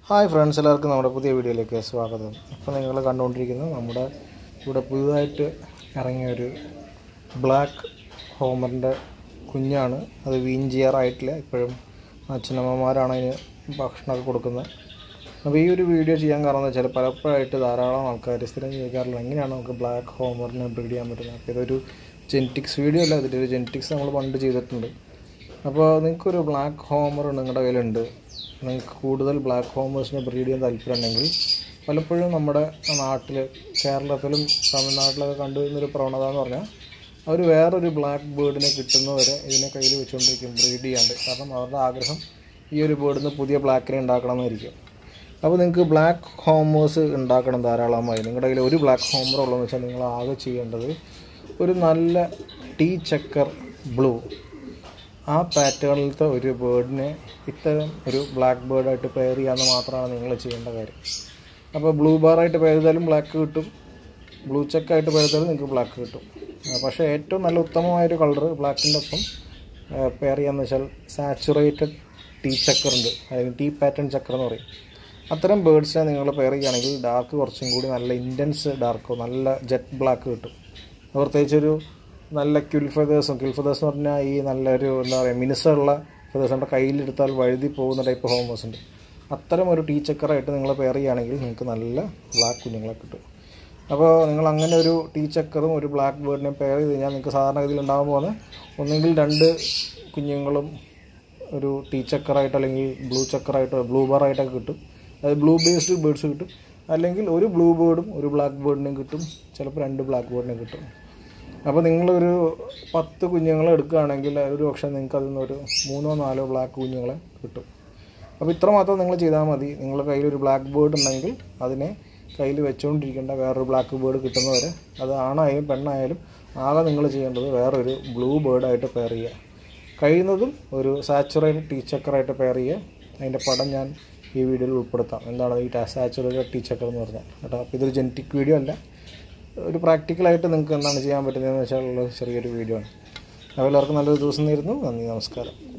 hi friends എല്ലാവർക്കും നമ്മുടെ പുതിയ വീഡിയോയിലേക്ക് സ്വാഗതം ഇപ്പോൾ നിങ്ങൾ കണ്ടുകൊണ്ടിരിക്കുന്നത് നമ്മുടെ ഇവിടെ പുതുതായിട്ട് ഇറങ്ങിയ ഒരു ബ്ലാക്ക് ഹോമറിൻ്റെ കുഞ്ഞാണ് അത് വീഞ്ചിയറായിട്ടില്ല ഇപ്പോഴും അച്ഛനമ്മമാരാണ് അതിന് ഭക്ഷണമൊക്കെ കൊടുക്കുന്നത് അപ്പോൾ ഈ ഒരു വീഡിയോ ചെയ്യാൻ കാരണം എന്ന് വെച്ചാൽ പലപ്പോഴായിട്ട് ധാരാളം ആൾക്കാർ സ്ഥിരം ചോദിക്കാറില്ല എങ്ങനെയാണ് നമുക്ക് ബ്ലാക്ക് ഹോമറിനെ ബ്രീഡ് ചെയ്യാൻ പറ്റുന്നത് അപ്പോൾ ഇതൊരു ജെനറ്റിക്സ് വീഡിയോ അല്ല ഇതിൻ്റെ ഒരു ജെനറ്റിക്സ് നമ്മൾ പണ്ട് ചെയ്തിട്ടുണ്ട് അപ്പോൾ നിങ്ങൾക്കൊരു ബ്ലാക്ക് ഹോമർ നിങ്ങളുടെ കയ്യിലുണ്ട് നിങ്ങൾക്ക് കൂടുതൽ ബ്ലാക്ക് ഹോമേഴ്സിനെ ബ്രീഡ് ചെയ്യാൻ താല്പര്യമുണ്ടെങ്കിൽ പലപ്പോഴും നമ്മുടെ നാട്ടിൽ കേരളത്തിലും തമിഴ്നാട്ടിലൊക്കെ കണ്ടുവരുന്നൊരു പ്രവണത എന്ന് പറഞ്ഞാൽ അവർ വേറൊരു ബ്ലാക്ക് ബേർഡിനെ കിട്ടുന്നവരെ ഇതിനെ കയ്യിൽ വെച്ചുകൊണ്ടിരിക്കും ബ്രീഡ് ചെയ്യാണ്ട് കാരണം അവരുടെ ആഗ്രഹം ഈ ഒരു ബേർഡിൽ നിന്ന് പുതിയ ബ്ലാക്കിനെ ഉണ്ടാക്കണമെന്നായിരിക്കും അപ്പോൾ നിങ്ങൾക്ക് ബ്ലാക്ക് ഹോമേഴ്സ് ഉണ്ടാക്കണം ധാരാളമായി നിങ്ങളുടെ കയ്യിൽ ഒരു ബ്ലാക്ക് ഹോമർ ഉള്ളതെന്ന് വെച്ചാൽ നിങ്ങൾ ആകെ ചെയ്യേണ്ടത് ഒരു നല്ല ടീ ചക്കർ ബ്ലൂ ആ പാറ്റേണിലത്തെ ഒരു ബേർഡിനെ ഇത്തരം ഒരു ബ്ലാക്ക് ബേർഡായിട്ട് പെയർ ചെയ്യാമെന്ന് മാത്രമാണ് നിങ്ങൾ ചെയ്യേണ്ട കാര്യം അപ്പോൾ ബ്ലൂ ബാറായിട്ട് പെയർ ചെയ്താലും ബ്ലാക്ക് കിട്ടും ബ്ലൂ ചെക്കായിട്ട് പെയർ ചെയ്താലും നിങ്ങൾക്ക് ബ്ലാക്ക് കിട്ടും ആ, പക്ഷേ ഏറ്റവും നല്ല ഉത്തമമായൊരു കളർ ബ്ലാക്കിൻ്റെ ഒപ്പം പെയർ ചെയ്യാന്ന് വെച്ചാൽ സാച്ചുറേറ്റഡ് ടീ ചക്കർ ഉണ്ട് അല്ലെങ്കിൽ ടീ പാറ്റേൺ ചക്കർ എന്ന് പറയും അത്തരം ബേർഡ്സിനെ നിങ്ങൾ പെയർ ചെയ്യുകയാണെങ്കിൽ ഡാർക്ക് കുറച്ചും കൂടി നല്ല ഇൻറ്റൻസ് ഡാർക്കോ നല്ല ജെറ്റ് ബ്ലാക്ക് കിട്ടും പ്രത്യേകിച്ച് ഒരു നല്ല ക്യുൽ ഫെതേഴ്സും ക്യുൽ ഫെതേഴ്സ് എന്ന് പറഞ്ഞാൽ ഈ നല്ലൊരു എന്താ പറയുക മിനുസമുള്ള ഫെതേഴ്സ് നമ്മുടെ കയ്യിലെടുത്താൽ വഴുതി പോകുന്ന ടൈപ്പ് ഹോമേഴ്സ് ഉണ്ട് അത്തരം ഒരു ടീ ചക്കറായിട്ട് നിങ്ങൾ പെയർ ചെയ്യുകയാണെങ്കിൽ നിങ്ങൾക്ക് നല്ല ബ്ലാക്ക് കുഞ്ഞുങ്ങളെ കിട്ടും അപ്പോൾ നിങ്ങൾ അങ്ങനെ ഒരു ടീ ചക്കറും ഒരു ബ്ലാക്ക് ബേർഡിനെയും പെയർ ചെയ്ത് കഴിഞ്ഞാൽ നിങ്ങൾക്ക് സാധാരണഗതിയിൽ ഉണ്ടാകാൻ പോകുന്ന ഒന്നെങ്കിൽ രണ്ട് കുഞ്ഞുങ്ങളും ഒരു ടീ ചക്കറായിട്ട് അല്ലെങ്കിൽ ബ്ലൂ ചക്കറായിട്ടോ ബ്ലൂ ബാറായിട്ടൊക്കെ കിട്ടും അത് ബ്ലൂ ബേസ്ഡ് ബേർഡ്സ് കിട്ടും അല്ലെങ്കിൽ ഒരു ബ്ലൂ ബേർഡും ഒരു ബ്ലാക്ക് ബേർഡിനെയും കിട്ടും ചിലപ്പോൾ രണ്ട് ബ്ലാക്ക് ബേർഡിനെയും കിട്ടും അപ്പോൾ നിങ്ങളൊരു പത്ത് കുഞ്ഞുങ്ങളെ എടുക്കുകയാണെങ്കിൽ ഒരു പക്ഷേ നിങ്ങൾക്ക് അതിൽ നിന്ന് ഒരു മൂന്നോ നാലോ ബ്ലാക്ക് കുഞ്ഞുങ്ങളെ കിട്ടും അപ്പോൾ ഇത്ര മാത്രം നിങ്ങൾ ചെയ്താൽ മതി നിങ്ങളുടെ കയ്യിൽ ഒരു ബ്ലാക്ക് ബേർഡ് ഉണ്ടെങ്കിൽ അതിനെ കയ്യിൽ വെച്ചുകൊണ്ടിരിക്കേണ്ട വേറൊരു ബ്ലാക്ക് ബേർഡ് കിട്ടുന്നവരെ അത് ആണായാലും പെണ്ണായാലും ആകെ നിങ്ങൾ ചെയ്യേണ്ടത് വേറൊരു ബ്ലൂ ബേർഡായിട്ട് പെയർ ചെയ്യുക കഴിയുന്നതും ഒരു സാച്ചുറേറ്റഡ് ടീ ചക്കറായിട്ട് പെയർ ചെയ്യുക അതിൻ്റെ പടം ഞാൻ ഈ വീഡിയോയിൽ ഉൾപ്പെടുത്താം എന്താണ് ഈ സാച്ചുറേറ്റഡ് ടീ ചക്കർ എന്ന് പറഞ്ഞാൽ കേട്ടോ അപ്പോൾ ഇതൊരു ജനറ്റിക് വീഡിയോ അല്ല ഒരു പ്രാക്ടിക്കലായിട്ട് നിങ്ങൾക്ക് എന്താണ് ചെയ്യാൻ പറ്റുന്നതെന്ന് വെച്ചാൽ ഉള്ള ചെറിയൊരു വീഡിയോ ആണ് അപ്പോൾ എല്ലാവർക്കും നല്ലൊരു ദിവസം നേരുന്നു നന്ദി നമസ്കാരം